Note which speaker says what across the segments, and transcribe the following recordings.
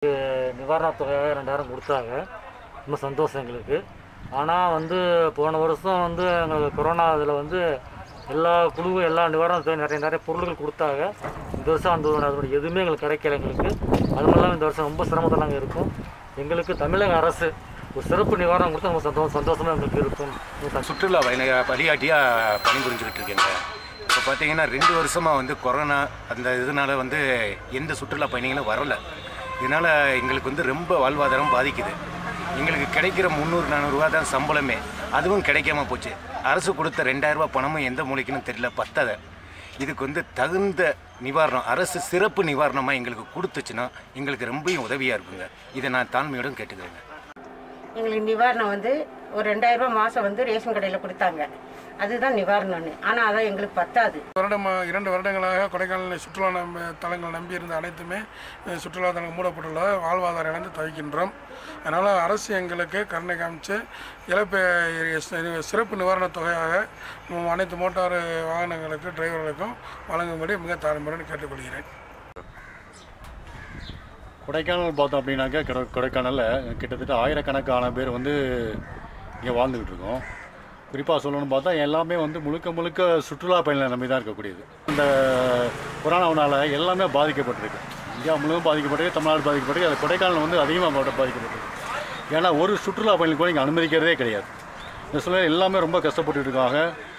Speaker 1: நிவாரணத் தொகையாக ரெண்டாயிரம் கொடுத்தாங்க ரொம்ப சந்தோஷம் எங்களுக்கு ஆனால் வந்து போன வருஷம் வந்து எங்களுக்கு கொரோனா இதில் வந்து எல்லா குழுவும் எல்லா நிவாரணத் தொகை நிறைய நிறைய பொருட்கள் கொடுத்தாங்க இந்த வருஷம் அந்த அதோட எதுவுமே எங்களுக்கு கிடைக்கல எங்களுக்கு அது மூலம் இந்த வருஷம் ரொம்ப சிரமத்தில் நாங்கள் இருக்கோம் எங்களுக்கு தமிழக அரசு ஒரு சிறப்பு நிவாரணம் கொடுத்தா ரொம்ப சந்தோஷம் சந்தோஷமாக எங்களுக்கு இருக்கும்
Speaker 2: சுற்றுலா பயண வழிகாட்டியாக பணிபுரிஞ்சுக்கிட்டு இருக்கேங்க இப்போ பார்த்தீங்கன்னா ரெண்டு வருஷமாக வந்து கொரோனா அந்த இதனால வந்து எந்த சுற்றுலா பயணிகளும் வரல இதனால் எங்களுக்கு வந்து ரொம்ப வாழ்வாதாரம் பாதிக்குது எங்களுக்கு கிடைக்கிற முந்நூறு நானூறுரூவா தான் சம்பளமே அதுவும் கிடைக்காம போச்சு அரசு கொடுத்த ரெண்டாயிரரூபா பணமும் எந்த மூலைக்குன்னு தெரியல பத்தாத இதுக்கு வந்து தகுந்த நிவாரணம் அரசு சிறப்பு நிவாரணமாக எங்களுக்கு கொடுத்துச்சுன்னா எங்களுக்கு ரொம்பவும் உதவியாக இருக்குங்க இதை நான் தாழ்மையுடன் கேட்டுக்கிறேங்க
Speaker 3: எங்களுக்கு நிவாரணம் வந்து ஒரு ரெண்டாயிரம் ரூபாய் மாதம் வந்து ரேஷன் கடையில் கொடுத்தாங்க அதுதான் நிவாரணம்னு ஆனால் அதான் எங்களுக்கு பத்தாது
Speaker 4: வருடம் இரண்டு வருடங்களாக கொடைக்கானல் சுற்றுலா நம்ப தலங்கள் நம்பி இருந்த அனைத்துமே அஹ், சுற்றுலா தலங்கள் மூடப்பட்டுள்ளது வாழ்வாதாரம் இழந்து தவிக்கின்றோம் அதனால் அரசு எங்களுக்கு கருணை காமிச்சு இழப்பு சிறப்பு நிவாரணத் தொகையாக உம், அனைத்து மோட்டார் வாகனங்களுக்கு டிரைவர்களுக்கும் வழங்கும்படி மிக தாழ்மையுடன் கேட்டுக்கொள்கிறேன்
Speaker 5: கொடைக்கானல் பார்த்தோம் அப்படின்னாக்கா கொடை- கொடைக்கானலில் கிட்டத்தட்ட ஆயிரக்கணக்கான பேர் வந்து இங்கே வாழ்ந்துக்கிட்டு இருக்கோம் குறிப்பாக சொல்லணும்னு பார்த்தா எல்லாமே வந்து முழுக்க முழுக்க சுற்றுலா பயணிகளை நம்பி தான் இருக்கக்கூடியது இந்த கொரோனாவினால் எல்லாமே பாதிக்கப்பட்டிருக்கு இந்தியா முழுவதும் பாதிக்கப்பட்டிருக்கு தமிழ்நாடு பாதிக்கப்பட்டிருக்கு அது கொடைக்கானல் வந்து அதிகமாக பாதிக்கப்பட்டிருக்கு ஏன்னா ஒரு சுற்றுலா பயணிகள் கூட இங்கே அனுமதிக்கிறதே கிடையாது இந்த சூழ்நிலை எல்லாமே ரொம்ப கஷ்டப்பட்டுட்டு இருக்காங்க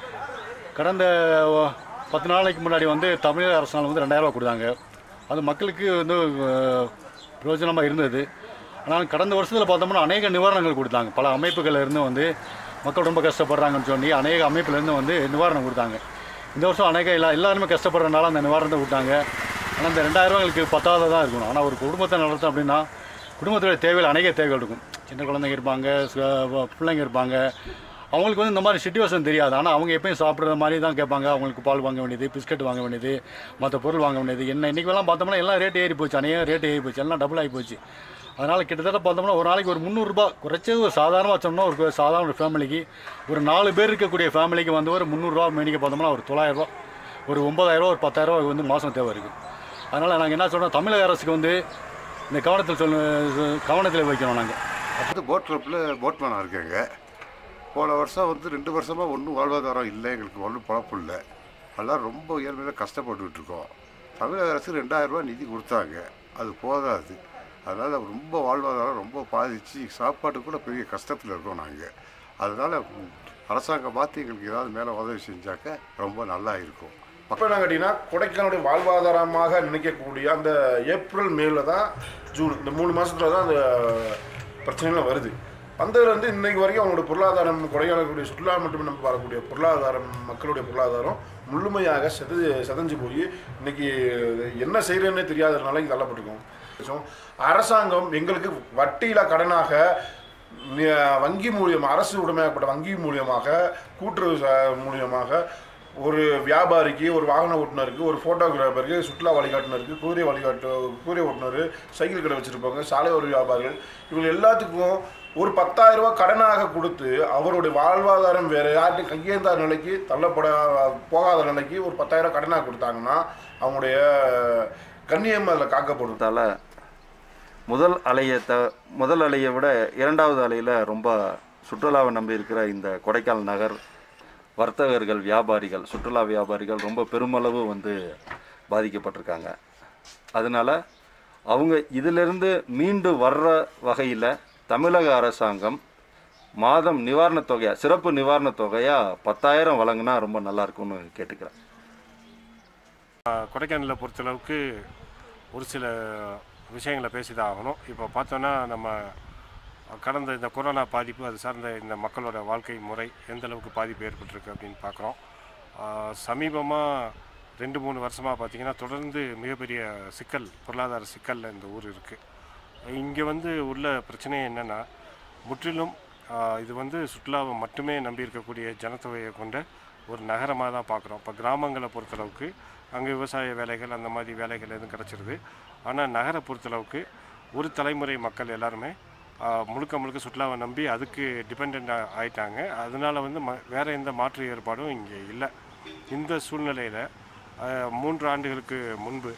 Speaker 5: கடந்த ஒ- பத்து நாளைக்கு முன்னாடி வந்து தமிழக அரசாங்கம் வந்து ரெண்டாயிரம் ரூபாய் கொடுத்தாங்க அது மக்களுக்கு வந்து அஹ், பிரயோஜனமாக இருந்தது ஆனால் கடந்த வருஷத்தில் பார்த்தோம்னா அநேக நிவாரணங்கள் கொடுத்தாங்க பல அமைப்புகள் இருந்து வந்து மக்கள் ரொம்ப கஷ்டப்படுறாங்கன்னு சொல்லி அநேக அமைப்புலேருந்து வந்து நிவாரணம் கொடுத்தாங்க இந்த வருஷம் அநேக எல்லா எல்லாருமே கஷ்டப்படுறதுனால அந்த நிவாரணத்தை கொடுத்தாங்க ஆனால் இந்த ரெண்டாயிரம் ரூபாய்க்கு பத்தாத தான் இருக்கணும் ஆனால் ஒரு குடும்பத்தை நடத்தும் அப்படின்னா குடும்பத்துடைய தேவைகள் அநேக தேவைகள் இருக்கும் சின்ன குழந்தைங்க இருப்பாங்க ச- பிள்ளைங்க இருப்பாங்க அவங்களுக்கு வந்து இந்த மாதிரி சுச்சுவேஷன் தெரியாது ஆனால் அவங்க எப்பயும் சாப்பிட்ற மாதிரி தான் கேட்பாங்க அவங்களுக்கு பால் வாங்க வேண்டியது பிஸ்கட் வாங்க வேண்டியது மற்ற பொருள் வாங்க வேண்டியது என்ன இன்றைக்கெல்லாம் பார்த்தோம்னா எல்லாம் ரேட் ஏறி போச்சு அநேக ரேட் ஏறி போச்சு எல்லாம் டபுள் ஆகி போச்சு அதனால் கிட்டத்தட்ட பார்த்தோம்னா ஒரு நாளைக்கு ஒரு முந்நூறுரூபா குறைச்சது ஒரு சாதாரணமாக சொன்னோம்னா ஒரு சாதாரண ஒரு ஃபேமிலிக்கு ஒரு நாலு பேர் இருக்கக்கூடிய ஃபேமிலிக்கு வந்து ஒரு முந்நூறுரூவா மேனிக்க பார்த்தோம்னா ஒரு தொள்ளாயிரரூபா ஒரு ஒம்பதாயிரரூவா ஒரு பத்தாயிரரூவா வந்து மாதம் தேவை இருக்குது அதனால் நாங்கள் என்ன சொல்கிறோம் தமிழக அரசுக்கு வந்து இந்த கவனத்தில் சொல்லு கவனத்தில் வைக்கணும் நாங்கள்
Speaker 6: வந்து போட் கிளப்பில் போட்மேனாக இருக்கேங்க போன வருஷம் வந்து ரெண்டு வருஷமாக ஒன்றும் வாழ்வாதாரம் இல்லை எங்களுக்கு ஒன்றும் பழப்பு இல்லை எல்லாம் ரொம்ப உயர்மையில் கஷ்டப்பட்டுக்கிட்டு இருக்கோம் தமிழக அரசு ரெண்டாயிரம் ரூபாய் நிதி கொடுத்தாங்க அது போதாது அதனால் ரொம்ப வாழ்வாதாரம் ரொம்ப பாதிச்சு சாப்பாட்டு கூட பெரிய கஷ்டத்தில் இருக்கோம் நாங்கள் அதனால் அரசாங்கம் பார்த்து எங்களுக்கு ஏதாவது மேலே உதவி செஞ்சாக்க ரொம்ப நல்லா இருக்கும்
Speaker 7: இப்போ என்ன கேட்டிங்கன்னா கொடைக்கானலுடைய வாழ்வாதாரமாக நினைக்கக்கூடிய அந்த ஏப்ரல் மேல தான் ஜூன் இந்த மூணு மாசத்துல தான் அந்த பிரச்சனைலாம் வருது வந்ததுலேருந்து இன்னைக்கு வரைக்கும் அவங்களோட பொருளாதாரம் கொடைக்கானலுடைய சுற்றுலா மட்டுமே நம்ம வரக்கூடிய பொருளாதாரம் மக்களுடைய பொருளாதாரம் முழுமையாக செது செதஞ்சு போய் இன்னைக்கு என்ன செய்யறதுன்னே தெரியாத நிலைக்கு தள்ளப்பட்டிருக்கோம் அரசாங்கம் எங்களுக்கு வட்டியில கடனாக நி- வங்கி மூலியமாக அரசு உடைமையாக்கப்பட்ட வங்கி மூலியமாக கூட்டுறவு ச- மூலியமாக ஒரு வியாபாரிக்கு ஒரு வாகன ஓட்டுநருக்கு ஒரு ஃபோட்டோகிராஃபருக்கு சுற்றுலா வழிகாட்டுனருக்கு குதிரை வழிகாட்டு குதிரை ஓட்டுநர் சைக்கிள் கடை வச்சுருப்பாங்க சாலை ஒரு வியாபாரிகள் இவங்க எல்லாத்துக்கும் ஒரு பத்தாயிரம் ரூபாய் கடனாக கொடுத்து அவருடைய வாழ்வாதாரம் வேறு யார்ட்டையும் கையேந்தாத நிலைக்கு தள்ளப்பட போகாத நிலைக்கு ஒரு பத்தாயிரம் கடனாக கொடுத்தாங்கன்னா அவங்களுடைய கண்ணியம் அதில் காக்கப்படும்
Speaker 8: தால முதல் அலையை த முதல் அலையை விட இரண்டாவது அலையில் ரொம்ப சுற்றுலாவை நம்பி இருக்கிற இந்த கொடைக்கானல் நகர் வர்த்தகர்கள் வியாபாரிகள் சுற்றுலா வியாபாரிகள் ரொம்ப பெருமளவு வந்து பாதிக்கப்பட்டிருக்காங்க அதனால் அவங்க இதிலிருந்து மீண்டு வர்ற வகையில் தமிழக அரசாங்கம் மாதம் நிவாரணத் தொகையா சிறப்பு நிவாரணத் தொகையா பத்தாயிரம் வழங்கினா ரொம்ப நல்லா இருக்கும்னு கேட்டுக்கிறேன்
Speaker 9: கொடைக்கானலை பொறுத்தளவுக்கு ஒரு சில விஷயங்களை பேசிதான் ஆகணும் இப்போ பார்த்தோன்னா நம்ம கடந்த இந்த கொரோனா பாதிப்பு அது சார்ந்த இந்த மக்களோட வாழ்க்கை முறை எந்த அளவுக்கு பாதிப்பு ஏற்பட்டிருக்கு அப்படின்னு பார்க்குறோம் சமீபமாக ரெண்டு மூணு வருஷமாக பார்த்திங்கன்னா தொடர்ந்து மிகப்பெரிய சிக்கல் பொருளாதார சிக்கலில் இந்த ஊர் இருக்குது இங்கே வந்து உள்ள பிரச்சனை என்னென்னா முற்றிலும் ஆஹ், இது வந்து சுற்றுலாவை மட்டுமே நம்பி இருக்கக்கூடிய ஜனத்தொகையை கொண்ட ஒரு நகரமாக தான் பார்க்குறோம் இப்போ கிராமங்களை பொறுத்தளவுக்கு அங்கே விவசாய வேலைகள் அந்த மாதிரி வேலைகள் எதுவும் கிடச்சிருது ஆனால் நகரை பொறுத்தளவுக்கு ஒரு தலைமுறை மக்கள் எல்லாருமே ஆஹ், முழுக்க முழுக்க சுற்றுலாவை நம்பி அதுக்கு டிபெண்ட் ஆயிட்டாங்க அதனால வந்து ம வேறு எந்த மாற்று ஏற்பாடும் இங்கே இல்லை இந்த சூழ்நிலையில் மூன்று ஆண்டுகளுக்கு முன்பு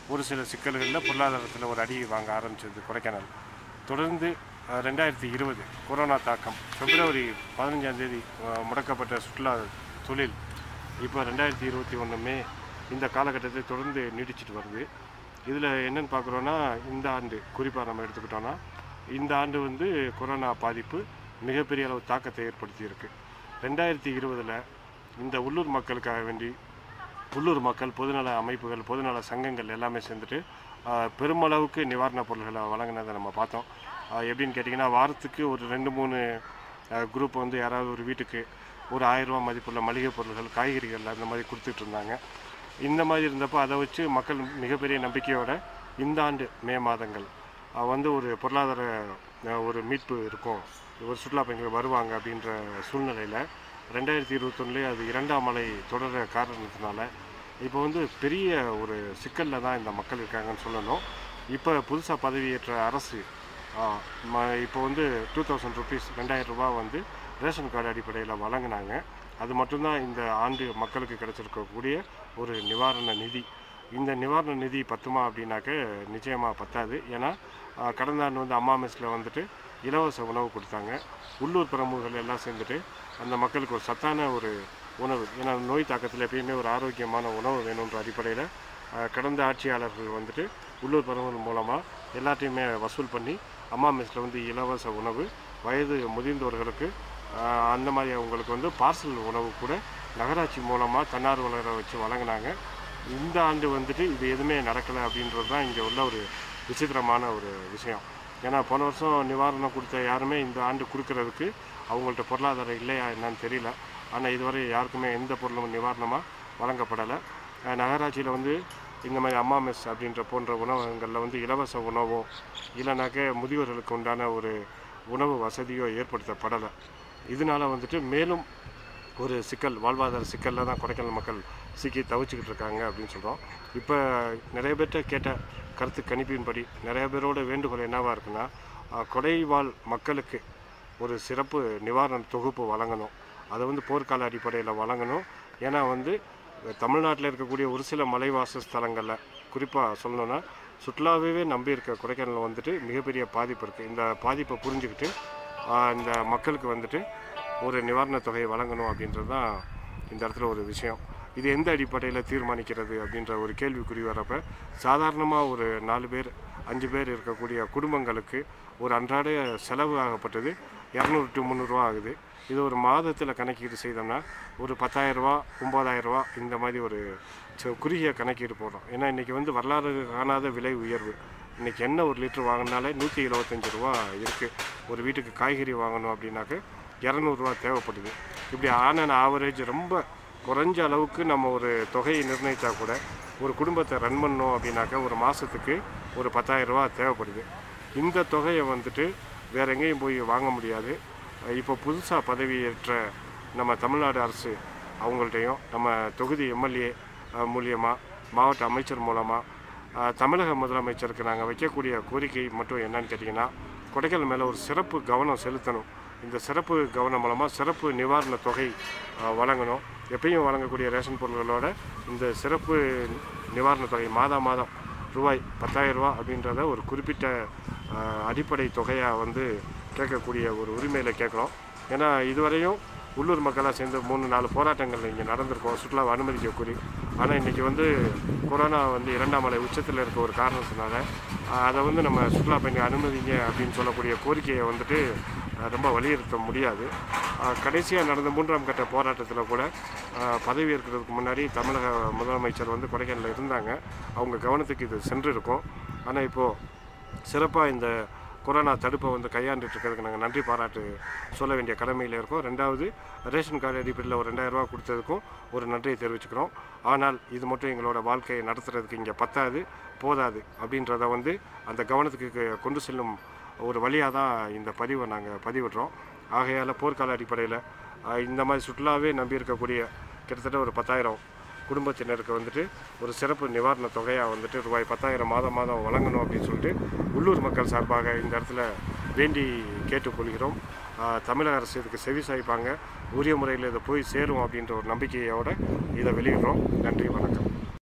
Speaker 9: ஒரு சில சிக்கல்களில் பொருளாதாரத்தில் ஒரு அடி வாங்க ஆரம்பிச்சது கொடைக்கானல் தொடர்ந்து அஹ், ரெண்டாயிரத்தி இருபது கொரோனா தாக்கம் பிப்ரவரி பதினஞ்சாம் தேதி அஹ், முடக்கப்பட்ட சுற்றுலா தொழில் இப்போ ரெண்டாயிரத்தி இருபத்தி ஒன்று மே இந்த காலகட்டத்தை தொடர்ந்து நீடிச்சிட்டு வருது இதில் என்னென்னு பார்க்குறோன்னா இந்த ஆண்டு குறிப்பாக நம்ம எடுத்துக்கிட்டோன்னா இந்த ஆண்டு வந்து கொரோனா பாதிப்பு மிகப்பெரிய அளவு தாக்கத்தை ஏற்படுத்தியிருக்கு ரெண்டாயிரத்தி இருபதில் இந்த உள்ளூர் மக்களுக்காக வேண்டி உள்ளூர் மக்கள் பொதுநல அமைப்புகள் பொதுநல சங்கங்கள் எல்லாமே சேர்ந்துட்டு ஆஹ், பெருமளவுக்கு நிவாரணப் பொருட்களை வழங்கினதை நம்ம பார்த்தோம் ஆஹ், எப்படின்னு கேட்டிங்கன்னா வாரத்துக்கு ஒரு ரெண்டு மூணு குரூப் வந்து யாராவது ஒரு வீட்டுக்கு ஒரு ஆயிரம் ரூபாய் மதிப்புள்ள மளிகை பொருட்கள் காய்கறிகள் அந்த மாதிரி கொடுத்துட்டு இருந்தாங்க இந்த மாதிரி இருந்தப்போ அதை வச்சு மக்கள் மிகப்பெரிய நம்பிக்கையோட இந்த ஆண்டு மே மாதங்கள் ஆஹ், வந்து ஒரு பொருளாதார ஆஹ், ஒரு மீட்பு இருக்கும் ஒரு சுற்றுலா பயணிகள் வருவாங்க அப்படின்ற சூழ்நிலையில் ரெண்டாயிரத்தி இருபத்தொன்னுலேயே அது இரண்டாம் அலை தொடர காரணத்தினால இப்போ வந்து பெரிய ஒரு சிக்கலில் தான் இந்த மக்கள் இருக்காங்கன்னு சொல்லணும் இப்போ புதுசாக பதவியேற்ற அரசு ஆ, ம- இப்போ வந்து டூ தௌசண்ட் ருபீஸ் ரெண்டாயிரம் ரூபாய் வந்து ரேஷன் கார்டு அடிப்படையில் வழங்கினாங்க அது மட்டும்தான் இந்த ஆண்டு மக்களுக்கு கிடைச்சிருக்கக்கூடிய ஒரு நிவாரண நிதி இந்த நிவாரண நிதி பத்துமா அப்படின்னாக்க நிச்சயமாக பத்தாது ஏன்னா ஆ, கடந்த ஆண்டு வந்து அம்மா மெஸ்ஸில் வந்துட்டு இலவச உணவு கொடுத்தாங்க உள்ளூர் பிரமுகர்கள் எல்லாம் சேர்ந்துட்டு அந்த மக்களுக்கு ஒரு சத்தான ஒரு உணவு ஏன்னா நோய் தாக்கத்தில் எப்பயுமே ஒரு ஆரோக்கியமான உணவு வேணுன்ற அடிப்படையில் அஹ், கடந்த ஆட்சியாளர்கள் வந்துட்டு உள்ளூர் பிரமுகர்கள் மூலமாக எல்லாத்தையுமே வசூல் பண்ணி அம்மா மெஸ்ஸில் வந்து இலவச உணவு வயது முதிர்ந்தவர்களுக்கு அஹ், அந்த மாதிரி அவங்களுக்கு வந்து பார்சல் உணவு கூட நகராட்சி மூலமாக தன்னார்வலரை வச்சு வழங்கினாங்க இந்த ஆண்டு வந்துட்டு இது எதுவுமே நடக்கலை அப்படின்றது தான் இங்கே உள்ள ஒரு விசித்திரமான ஒரு விஷயம் ஏன்னா போன வருஷம் நிவாரணம் கொடுத்த யாருமே இந்த ஆண்டு கொடுக்கறதுக்கு அவங்கள்ட்ட பொருளாதாரம் இல்லையா என்னன்னு தெரியல ஆனால் இதுவரை யாருக்குமே எந்த பொருளும் நிவாரணமாக வழங்கப்படலை நகராட்சியில் வந்து இந்த மாதிரி அம்மா மெஸ் அப்படின்ற போன்ற உணவகங்களில் வந்து இலவச உணவோ இல்லைனாக்க முதியோர்களுக்கு உண்டான ஒரு உணவு வசதியோ ஏற்படுத்தப்படலை இதனால வந்துட்டு மேலும் ஒரு சிக்கல் வாழ்வாதார சிக்கலில் தான் கொடைக்கானல் மக்கள் சிக்கி தவிச்சுக்கிட்டு இருக்காங்க அப்படின்னு சொல்கிறோம் இப்போ நிறைய பேர்கிட்ட கேட்ட கருத்து கணிப்பின்படி நிறைய பேரோட வேண்டுகோள் என்னவாக இருக்குன்னா அஹ், கொடைவாழ் மக்களுக்கு ஒரு சிறப்பு நிவாரண தொகுப்பு வழங்கணும் அதை வந்து போர்க்கால அடிப்படையில் வழங்கணும் ஏன்னா வந்து தமிழ்நாட்டில் இருக்கக்கூடிய ஒரு சில மலைவாச ஸ்தலங்களில் குறிப்பாக சொல்லணும்னா சுற்றுலாவே நம்பி இருக்க கொடைக்கானல் வந்துட்டு மிகப்பெரிய பாதிப்பு இருக்குது இந்த பாதிப்பை புரிஞ்சுக்கிட்டு ஆஹ், இந்த மக்களுக்கு வந்துட்டு ஒரு நிவாரணத் தொகையை வழங்கணும் அப்படின்றது தான் இந்த இடத்துல ஒரு விஷயம் இது எந்த அடிப்படையில் தீர்மானிக்கிறது அப்படின்ற ஒரு கேள்விக்குறி வரப்ப சாதாரணமாக ஒரு நாலு பேர் அஞ்சு பேர் இருக்கக்கூடிய குடும்பங்களுக்கு ஒரு அன்றாட செலவு ஆகப்பட்டது இரநூறு டு முந்நூறுரூவா ஆகுது இது ஒரு மாதத்தில் கணக்கீடு செய்தோம்னா ஒரு பத்தாயிரரூவா ஒம்பதாயிரரூவா இந்த மாதிரி ஒரு ச- குறுகிய கணக்கீடு போடுறோம் ஏன்னா இன்றைக்கி வந்து வரலாறு காணாத விலை உயர்வு இன்றைக்கி என்ன ஒரு லிட்டர் வாங்கினாலே நூற்றி எழுபத்தஞ்சு ரூபா இருக்குது ஒரு வீட்டுக்கு காய்கறி வாங்கணும் அப்படின்னாக்க இரநூறுவா தேவைப்படுது இப்படி ஆன ஆவரேஜ் ரொம்ப குறைஞ்ச அளவுக்கு நம்ம ஒரு தொகையை நிர்ணயித்தா கூட ஒரு குடும்பத்தை ரன் பண்ணோம் அப்படின்னாக்க ஒரு மாதத்துக்கு ஒரு 10000 ரூபாய் தேவைப்படுது இந்த தொகையை வந்துட்டு வேற எங்கேயும் போய் வாங்க முடியாது இப்போ புதுசாக பதவியேற்ற நம்ம தமிழ்நாடு அரசு அவங்கள்ட்டையும் நம்ம தொகுதி எம்எல்ஏ மூலியமாக மாவட்ட அமைச்சர் மூலமாக தமிழக முதலமைச்சருக்கு நாங்கள் வைக்கக்கூடிய கோரிக்கை மட்டும் என்னன்னு கேட்டிங்கன்னா கொடைக்கானல் மேலே ஒரு சிறப்பு கவனம் செலுத்தணும் இந்த சிறப்பு கவனம் மூலமாக சிறப்பு நிவாரண தொகை அஹ், வழங்கணும் எப்பயும் வழங்கக்கூடிய ரேஷன் பொருட்களோட இந்த சிறப்பு நிவாரண தொகை மாதம் மாதம் ரூபாய் 10000 ரூபாய் அப்படின்றத ஒரு குறிப்பிட்ட அஹ், அடிப்படை தொகையாக வந்து கேட்கக்கூடிய ஒரு உரிமையில் கேட்குறோம் ஏன்னா இதுவரையும் உள்ளூர் மக்களாக சேர்ந்து மூணு நாலு போராட்டங்கள் இங்கே நடந்திருக்கோம் சுற்றுலாவை அனுமதிக்க கூறி ஆனால் இன்றைக்கி வந்து கொரோனா வந்து இரண்டாம் அலை உச்சத்தில் இருக்க ஒரு காரணத்தினால அஹ், அதை வந்து நம்ம சுற்றுலா பயணிகள் அனுமதிங்க அப்படின்னு சொல்லக்கூடிய கோரிக்கையை வந்துட்டு அஹ், ரொம்ப வலியுறுத்த முடியாது கடைசியாக நடந்த மூன்றாம் கட்ட போராட்டத்தில் கூட அஹ், பதவி ஏற்கிறதுக்கு முன்னாடி தமிழக முதலமைச்சர் வந்து கொடைக்கானலில் இருந்தாங்க அவங்க கவனத்துக்கு இது சென்று இருக்கும் ஆனால் இப்போது சிறப்பாக இந்த கொரோனா தடுப்பை வந்து கையாண்டுட்டு இருக்கிறதுக்கு நாங்கள் நன்றி பாராட்டு சொல்ல வேண்டிய கடமையில் இருக்கோம் ரெண்டாவது ரேஷன் கார்டு அடிப்படையில் ஒரு ரெண்டாயிரம் ரூபாய் கொடுத்ததுக்கும் ஒரு நன்றியை தெரிவிச்சுக்கிறோம் ஆனால் இது மட்டும் எங்களோட வாழ்க்கையை நடத்துறதுக்கு இங்கே பத்தாது போதாது அப்படின்றத வந்து அந்த கவனத்துக்கு கொ- கொண்டு செல்லும் ஒரு வழியாக தான் இந்த பதிவை நாங்கள் பதிவிடுறோம் ஆகையால் போர்க்கால அடிப்படையில் இந்த மாதிரி சுற்றுலாவே நம்பி இருக்கக்கூடிய கிட்டத்தட்ட ஒரு பத்தாயிரம் குடும்பத்தினருக்கு வந்துட்டு ஒரு சிறப்பு நிவாரண தொகையாக வந்துட்டு ரூபாய் பத்தாயிரம் மாதம் மாதம் வழங்கணும் அப்படின்னு சொல்லிட்டு உள்ளூர் மக்கள் சார்பாக இந்த இடத்துல வேண்டி கேட்டுக்கொள்கிறோம் ஆஹ் தமிழக அரசு இதுக்கு செவி சாய்ப்பாங்க உரிய முறையில் இதை போய் சேரும் அப்படின்ற ஒரு நம்பிக்கையோடு இதை வெளியிடுறோம் நன்றி வணக்கம்